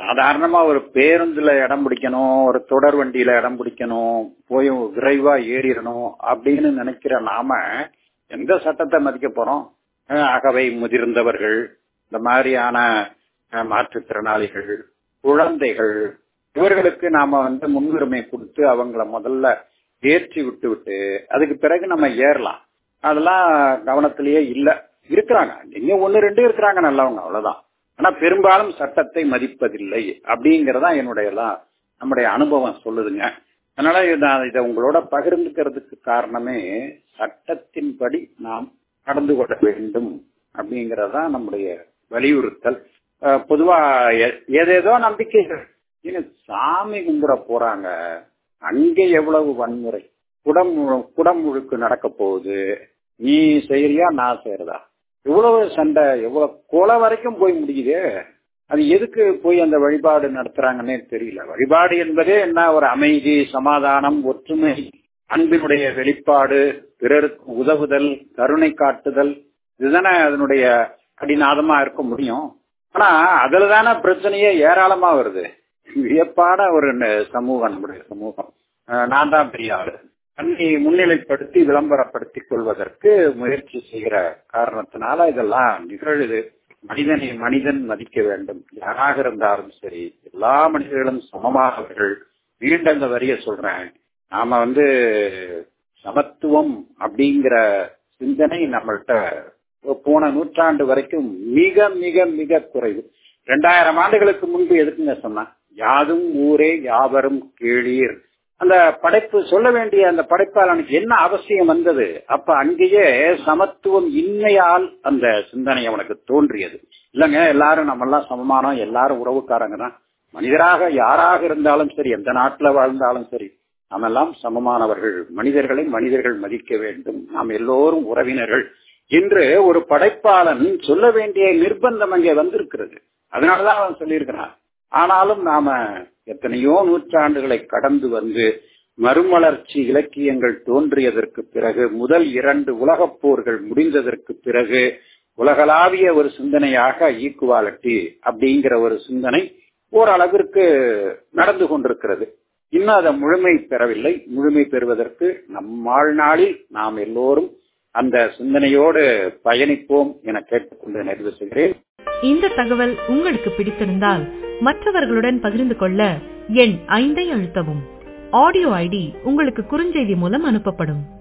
சாதாரணமா ஒரு பேருந்துல இடம் பிடிக்கணும் ஒரு தொடர் வண்டியில இடம் பிடிக்கணும் போய் விரைவா ஏறிடணும் அப்படின்னு நினைக்கிற நாம எந்த சட்டத்தை மதிக்க போறோம் அஹ் அகவை முதிர்ந்தவர்கள் இந்த மாதிரியான அஹ், மாற்றுத்திறனாளிகள் குழந்தைகள் இவர்களுக்கு நாம வந்து முன்னுரிமை கொடுத்து அவங்கள முதல்ல ஏற்றி விட்டு விட்டு அதுக்கு பிறகு நம்ம ஏறலாம் அதெல்லாம் கவனத்திலேயே இல்ல இருக்கிறாங்க இங்க ஒன்னு ரெண்டு இருக்கிறாங்க நல்லவங்க அவ்வளவுதான் ஆனா பெரும்பாலும் சட்டத்தை மதிப்பதில்லை அப்படிங்கறதா என்னுடைய எல்லாம் நம்முடைய அனுபவம் சொல்லுதுங்க அதனால இது நான் இதை உங்களோட பகிர்ந்துக்கிறதுக்கு காரணமே சட்டத்தின்படி நாம் நடந்து கொள்ள வேண்டும் அப்படிங்கறதா நம்முடைய வலியுறுத்தல் அஹ், பொதுவா எ- ஏதேதோ நம்பிக்கைகள் ஏங்க, சாமி கும்பிட போறாங்க அங்க எவ்வளவு வன்முறை குடம் குடமுழுக்கு நடக்க போகுது நீ செய்யறியா நான் செய்யறதா எவ்வளவு சண்டை எவ்வளவு கொலை வரைக்கும் போய் முடியுது அது எதுக்கு போய் அந்த வழிபாடு நடத்துறாங்கன்னே தெரியல வழிபாடு என்பதே என்ன ஒரு அமைதி சமாதானம் ஒற்றுமை அன்பினுடைய வெளிப்பாடு பிறருக்கு உதவுதல் கருணை காட்டுதல் இதுதானே அதனுடைய அடிநாதமா இருக்க முடியும் ஆனா அதுல தானே பிரச்சனையே ஏராளமா வருது வியப்பான ஒரு ந- சமூகம் நம்முடைய சமூகம் அஹ் நான் தான் பெரிய ஆளு தன்னை முன்னிலைப்படுத்தி விளம்பரப்படுத்திக் கொள்வதற்கு முயற்சி செய்கிற காரணத்தினால இதெல்லாம் நிகழுது மனிதனை மனிதன் மதிக்க வேண்டும் யாராக இருந்தாலும் சரி எல்லா மனிதர்களும் சமமானவர்கள் மீண்டும் அந்த வரிய சொல்றேன் நாம வந்து சமத்துவம் அப்படிங்கிற சிந்தனை நம்மள்ட்ட போன நூற்றாண்டு வரைக்கும் மிக மிக மிக குறைவு ரெண்டாயிரம் ஆண்டுகளுக்கு முன்பு எதுக்குங்க சொன்னா யாதும் ஊரே யாவரும் கேளீர் அந்த படைப்பு சொல்ல வேண்டிய அந்த படைப்பாளனுக்கு என்ன அவசியம் வந்தது அப்ப அங்கேயே சமத்துவம் இன்மையால் அந்த சிந்தனை அவனுக்கு தோன்றியது இல்லங்க எல்லாரும் நம்ம எல்லாம் சமமானோம் எல்லாரும் உறவுக்காரங்க தான் மனிதராக யாராக இருந்தாலும் சரி எந்த நாட்டுல வாழ்ந்தாலும் சரி நாம் எல்லாம் சமமானவர்கள் மனிதர்களை மனிதர்கள் மதிக்க வேண்டும் நாம் எல்லோரும் உறவினர்கள் என்று ஒரு படைப்பாளன் சொல்ல வேண்டிய நிர்பந்தம் அங்கே வந்திருக்கிறது அதனாலதான் அவன் சொல்லியிருக்கிறான் ஆனாலும் நாம எத்தனையோ நூற்றாண்டுகளை கடந்து வந்து மறுமலர்ச்சி இலக்கியங்கள் தோன்றியதற்கு பிறகு முதல் இரண்டு உலகப் போர்கள் முடிந்ததற்கு பிறகு உலகளாவிய ஒரு சிந்தனையாக ஈக்குவாலிட்டி அப்படிங்கிற ஒரு சிந்தனை ஓரளவிற்கு நடந்து கொண்டிருக்கிறது இன்னும் அதை முழுமை பெறவில்லை முழுமை பெறுவதற்கு நம் வாழ்நாளில் நாம் எல்லோரும் அந்த சிந்தனையோடு பயணிப்போம் என கேட்டுக்கொண்டு நிறைவு செய்கிறேன் இந்த தகவல் உங்களுக்கு பிடித்திருந்தால் மற்றவர்களுடன் பகிர்ந்து கொள்ள எண் ஐந்தை அழுத்தவும் ஆடியோ ஐடி உங்களுக்கு குறுஞ்செய்தி மூலம் அனுப்பப்படும்